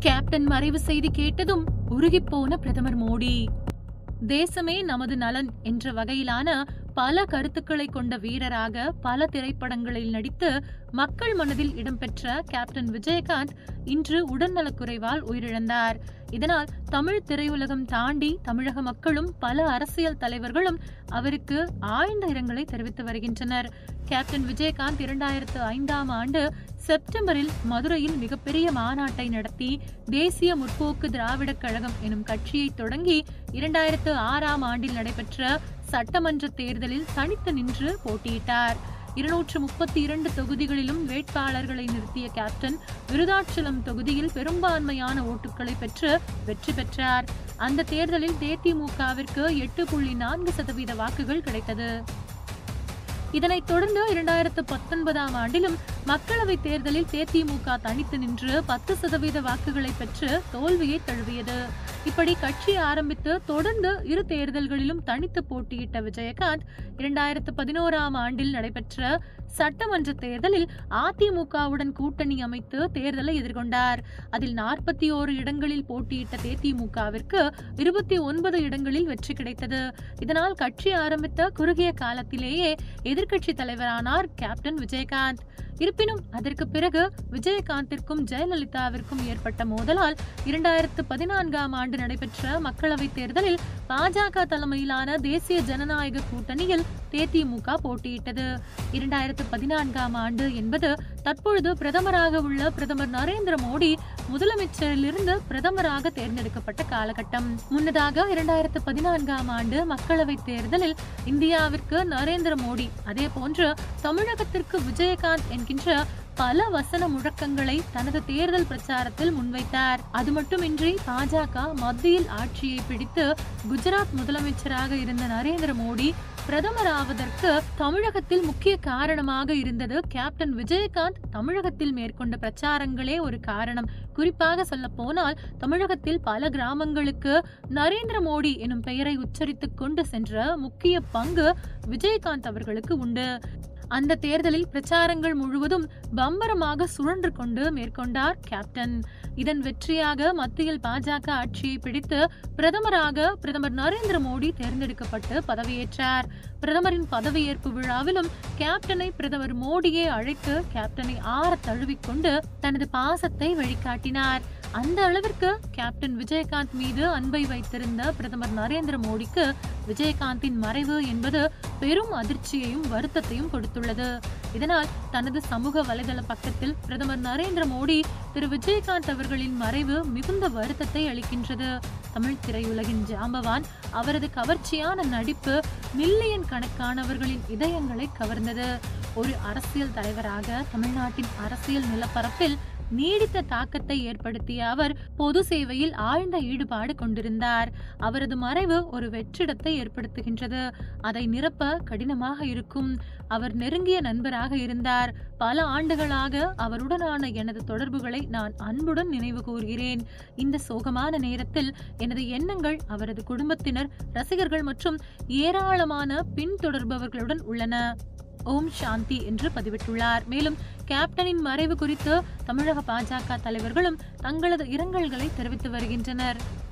captain மறைவு செய்தி கேட்டதும் உருகிப்போன பிரதமர் மோடி தேசமே நமது நலன் என்ற வகையிலான பல கருத்துக்களை கொண்ட வீரராக பல திரைப்படங்களில் நடித்து மக்கள் மனதில் இடம்பெற்ற கேப்டன் விஜயகாந்த் இன்று உடல்நலக்குறைவால் உயிரிழந்தார் இதனால் தமிழ் திரையுலகம் தாண்டி தமிழக மக்களும் பல அரசியல் தலைவர்களும் அவருக்கு ஆழ்ந்த இரங்கலை தெரிவித்து வருகின்றனர் கேப்டன் விஜயகாந்த் இரண்டாயிரத்து ஐந்தாம் ஆண்டு செப்டம்பரில் மதுரையில் மிகப்பெரிய மாநாட்டை நடத்தி தேசிய முற்போக்கு திராவிடக் கழகம் எனும் கட்சியை தொடங்கி இரண்டாயிரத்து ஆறாம் ஆண்டில் நடைபெற்ற சட்டமன்ற தேர்தலில் தனித்து நின்று போட்டியிட்டார் இருநூற்று முப்பத்தி இரண்டு தொகுதிகளிலும் வேட்பாளர்களை நிறுத்திய கேப்டன் விருதாச்சலம் தொகுதியில் பெரும்பான்மையான ஓட்டுகளை பெற்று வெற்றி பெற்றார் அந்த தேர்தலில் தேதிமுகவிற்கு எட்டு புள்ளி நான்கு சதவீத வாக்குகள் கிடைத்தது இதனைத் தொடர்ந்து இரண்டாயிரத்து பத்தொன்பதாம் ஆண்டிலும் மக்களவைத் தேர்தலில் தேதிமுக தனித்து நின்று பத்து சதவீத வாக்குகளை பெற்று தோல்வியை தழுவியது இப்படி கட்சி ஆரம்பித்து தொடர்ந்து இரு தேர்தல்களிலும் தனித்து போட்டியிட்ட விஜயகாந்த் இரண்டாயிரத்து பதினோராம் ஆண்டில் நடைபெற்ற சட்டமன்ற தேர்தலில் அதிமுகவுடன் கூட்டணி அமைத்து தேர்தலை எதிர்கொண்டார் அதில் நாற்பத்தி ஓரு இடங்களில் போட்டியிட்ட தேதிமுகவிற்கு இருபத்தி ஒன்பது இடங்களில் வெற்றி கிடைத்தது இதனால் கட்சி ஆரம்பித்த குறுகிய காலத்திலேயே எதிர்க்கட்சி தலைவரானார் கேப்டன் விஜயகாந்த் இருப்பினும் அதற்கு பிறகு விஜயகாந்திற்கும் ஜெயலலிதாவிற்கும் ஏற்பட்ட மோதலால் இரண்டாயிரத்து பதினான்காம் ஆண்டு நடைபெற்ற மக்களவைத் தேர்தலில் பாஜக தலைமையிலான தேசிய ஜனநாயக கூட்டணியில் தேதிமுக போட்டியிட்டது இரண்டாயிரத்து பதினான்காம் ஆண்டு என்பது தற்பொழுது பிரதமராக உள்ள பிரதமர் நரேந்திர மோடி முதலமைச்சரிலிருந்து பிரதமராக தேர்ந்தெடுக்கப்பட்ட காலகட்டம் முன்னதாக இரண்டாயிரத்து பதினான்காம் ஆண்டு மக்களவைத் தேர்தலில் இந்தியாவிற்கு நரேந்திர மோடி அதே போன்று தமிழகத்திற்கு விஜயகாந்த் என்கின்ற பல வசன முழக்கங்களை தனது தேர்தல் பிரச்சாரத்தில் முன்வைத்தார் அது மட்டுமின்றி பாஜக மத்தியில் ஆட்சியை பிடித்து குஜராத் முதலமைச்சராக இருந்த நரேந்திர மோடி பிரதமராவதற்கு தமிழகத்தில் முக்கிய காரணமாக இருந்தது கேப்டன் விஜயகாந்த் தமிழகத்தில் மேற்கொண்ட பிரச்சாரங்களே ஒரு காரணம் குறிப்பாக சொல்ல போனால் தமிழகத்தில் பல கிராமங்களுக்கு நரேந்திர மோடி எனும் பெயரை உச்சரித்துக் கொண்டு சென்ற முக்கிய பங்கு விஜயகாந்த் அவர்களுக்கு உண்டு அந்த தேர்தலில் பிரச்சாரங்கள் முழுவதும் பம்பரமாக சுழன்று கொண்டு மேற்கொண்டார் கேப்டன் இதன் வெற்றியாக மத்தியில் பாஜக ஆட்சியை பிடித்து பிரதமராக பிரதமர் நரேந்திர மோடி தேர்ந்தெடுக்கப்பட்டு பதவியேற்றார் பிரதமரின் பதவியேற்பு விழாவிலும் கேப்டனை பிரதமர் மோடியே அழைத்து கேப்டனை ஆற தழுவிக்கொண்டு தனது பாசத்தை வழிகாட்டினார் அந்த அளவிற்கு கேப்டன் விஜயகாந்த் மீது அன்பை வைத்திருந்த பிரதமர் நரேந்திர மோடிக்கு விஜயகாந்தின் மறைவு என்பது பெரும் அதிர்ச்சியையும் வருத்தத்தையும் கொடுத்துள்ளது இதனால் தனது சமூக வலைதள பக்கத்தில் பிரதமர் நரேந்திர மோடி திரு விஜயகாந்த் அவர்களின் மறைவு மிகுந்த வருத்தத்தை அளிக்கின்றது தமிழ் திரையுலகின் ஜாம்பவான் அவரது கவர்ச்சியான நடிப்பு மில்லியன் கணக்கானவர்களின் இதயங்களை கவர்ந்தது ஒரு அரசியல் தலைவராக தமிழ்நாட்டின் அரசியல் நிலப்பரப்பில் நீடித்த தாக்கத்தை ஏற்படுத்திய அவர் பொது சேவையில் ஆழ்ந்த ஈடுபாடு கொண்டிருந்தார் அவரது மறைவு ஒரு வெற்றிடத்தை ஏற்படுத்துகின்றது அதை நிரப்ப கடினமாக இருக்கும் அவர் நெருங்கிய நண்பராக இருந்தார் பல ஆண்டுகளாக அவருடனான எனது தொடர்புகளை நான் அன்புடன் நினைவு கூர்கிறேன் இந்த சோகமான நேரத்தில் எனது எண்ணங்கள் அவரது குடும்பத்தினர் ரசிகர்கள் மற்றும் ஏராளமான பின்தொடர்பவர்களுடன் உள்ளன ஓம் சாந்தி என்று பதிவிட்டுள்ளார் மேலும் கேப்டனின் மறைவு குறித்து தமிழக பாஜக தலைவர்களும் தங்களது இரங்கல்களை தெரிவித்து வருகின்றனர்